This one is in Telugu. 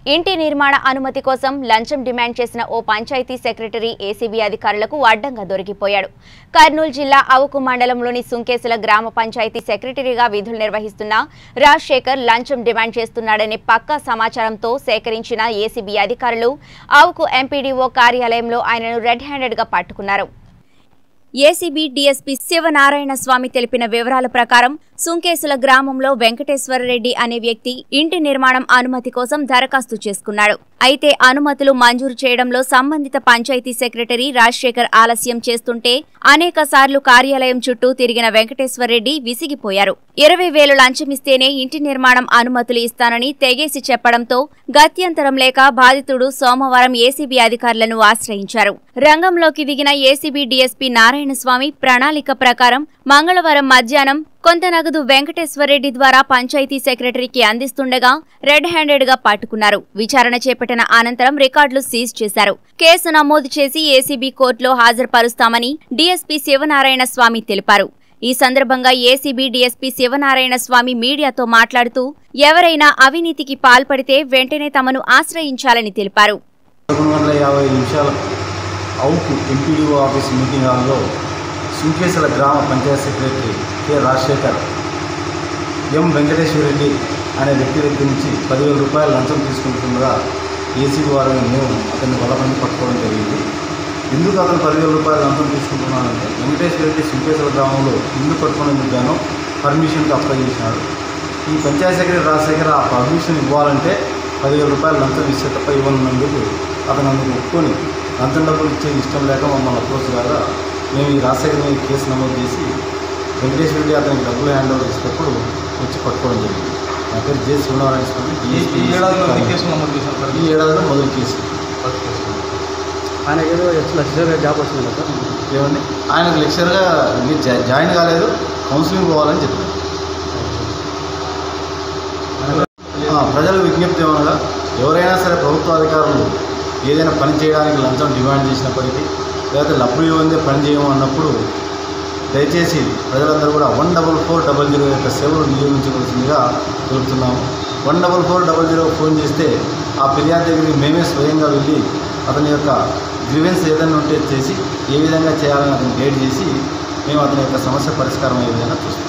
ఇంటి నిర్మాణ అనుమతి కోసం లంచం డిమాండ్ చేసిన ఓ పంచాయతీ సెక్రటరీ ఏసీబీ అధికారులకు అడ్డంగా దొరికిపోయాడు కర్నూలు జిల్లా అవుకు మండలంలోని సుంకేసుల గ్రామ పంచాయతీ సెక్రటరీగా విధులు నిర్వహిస్తున్న రాజశేఖర్ లంచం డిమాండ్ చేస్తున్నాడనే పక్కా సమాచారంతో సేకరించిన ఏసీబీ అధికారులు అవుకు ఎంపీడీఓ కార్యాలయంలో ఆయనను రెడ్ హ్యాండెడ్ గా పట్టుకున్నారు ఏసీబీ డీఎస్పీ శివనారాయణ స్వామి తెలిపిన వివరాల ప్రకారం సుంకేసుల గ్రామంలో వెంకటేశ్వరరెడ్డి అనే వ్యక్తి ఇంటి నిర్మాణం అనుమతి కోసం దరఖాస్తు చేసుకున్నాడు అయితే అనుమతులు మంజూరు చేయడంలో సంబంధిత పంచాయతీ సెక్రటరీ రాజశేఖర్ ఆలస్యం చేస్తుంటే అనేక సార్లు కార్యాలయం చుట్టూ తిరిగిన వెంకటేశ్వరరెడ్డి విసిగిపోయారు ఇరవై వేలు లంచమిస్తేనే ఇంటి నిర్మాణం అనుమతులు ఇస్తానని తెగేసి చెప్పడంతో గత్యంతరం లేక బాధితుడు సోమవారం ఏసీబీ అధికారులను ఆశ్రయించారు రంగంలోకి దిగిన ఏసీబీ డీఎస్పీ నారాయణస్వామి ప్రణాళిక ప్రకారం మంగళవారం మధ్యాహ్నం కొంత నగదు వెంకటేశ్వరరెడ్డి ద్వారా పంచాయతీ సెక్రటరీకి అందిస్తుండగా రెడ్ హ్యాండెడ్ గా పట్టుకున్నారు విచారణ చేపట్టిన అనంతరం రికార్డులు సీజ్ చేశారు కేసు నమోదు చేసి ఏసీబీ కోర్టులో హాజరుపరుస్తామని డీఎస్పీ శివనారాయణ స్వామి తెలిపారు ఈ సందర్భంగా ఏసీబీ డీఎస్పీ శివనారాయణ స్వామి మీడియాతో మాట్లాడుతూ ఎవరైనా అవినీతికి పాల్పడితే వెంటనే తమను ఆశ్రయించాలని తెలిపారు పదకొండు గంటల యాభై నిమిషాల అవుకు ఎంపీడీఓ ఆఫీస్ మీటింగ్ హాల్లో సుంకేశల గ్రామ panchayat secretary K Rajasekhar M Venkateswara Reddy అనే వ్యక్తి దగ్గర నుంచి పదివేల రూపాయలు లంచం తీసుకుంటుండగా ఏసీబీ వారిని మేము అతన్ని బలమంది పట్టుకోవడం జరిగింది ఎందుకు అతను పదివేల రూపాయలు లంచం తీసుకుంటున్నానంటే వెంకటేశ్వరరెడ్డి సుంకేశ్వర గ్రామంలో ఇల్లు కట్టుకునేందుకు గాను పర్మిషన్కి అప్లై చేసినాడు ఈ పంచాయత్ సెక్రటరీ రాజశేఖర్ ఆ పర్మిషన్ ఇవ్వాలంటే పదివేల రూపాయలు లంచం ఇస్తే తప్ప ఇవ్వనున్నందుకు అతను అందుకు ఒప్పుకొని లంచం డబ్బులు ఇచ్చేది ఇష్టం లేక మమ్మల్ని అప్రోచ్ కాగా మేము ఈ రాజశేఖర్ మీద కేసు నమోదు చేసి వెంకటేశ్వర రెడ్డి అతనికి డబ్బులు హ్యాండ్ ఓవర్ చేసేటప్పుడు వచ్చి పట్టుకోవడం జరిగింది నా పేరు జే శివనారాయణ స్వామి ఈ ఏడాదిలో ఎన్ని కేసులు నమోదు చేశారు సార్ ఈ ఏడాదిలో మొదటి కేసు ఫస్ట్ కేసు ఆయన ఏదో లక్షగా జాబ్ వస్తుంది కదా ఏమండి ఆయనకు లెక్చర్గా మీరు జా- జాయిన్ కాలేదు కౌన్సిలింగ్ పోవాలని చెప్పారు ఆ, ప్రజలకు విజ్ఞప్తి ఏమనగా ఎవరైనా సరే ప్రభుత్వ అధికారులు ఏదైనా పని చేయడానికి లంచం డిమాండ్ చేసినప్పటికీ లేకపోతే లబ్బు ఇవ్వందే పని చేయము అన్నప్పుడు దయచేసి ప్రజలందరూ కూడా one double four double zero యొక్క సేవలు వినియోగించవలసిందిగా తెలుపుతున్నాము one double four double zero phone చేస్తే ఆ ఫిర్యాదు దగ్గరికి మేమే స్వయంగా వెళ్ళి అతని యొక్క గ్రీవెన్స్ ఏదైనా ఉంటే చేసి ఏ విధంగా చేయాలని అతను గైడ్ చేసి మేము అతని యొక్క సమస్య పరిష్కారం అయ్యే విధంగా చూస్తాం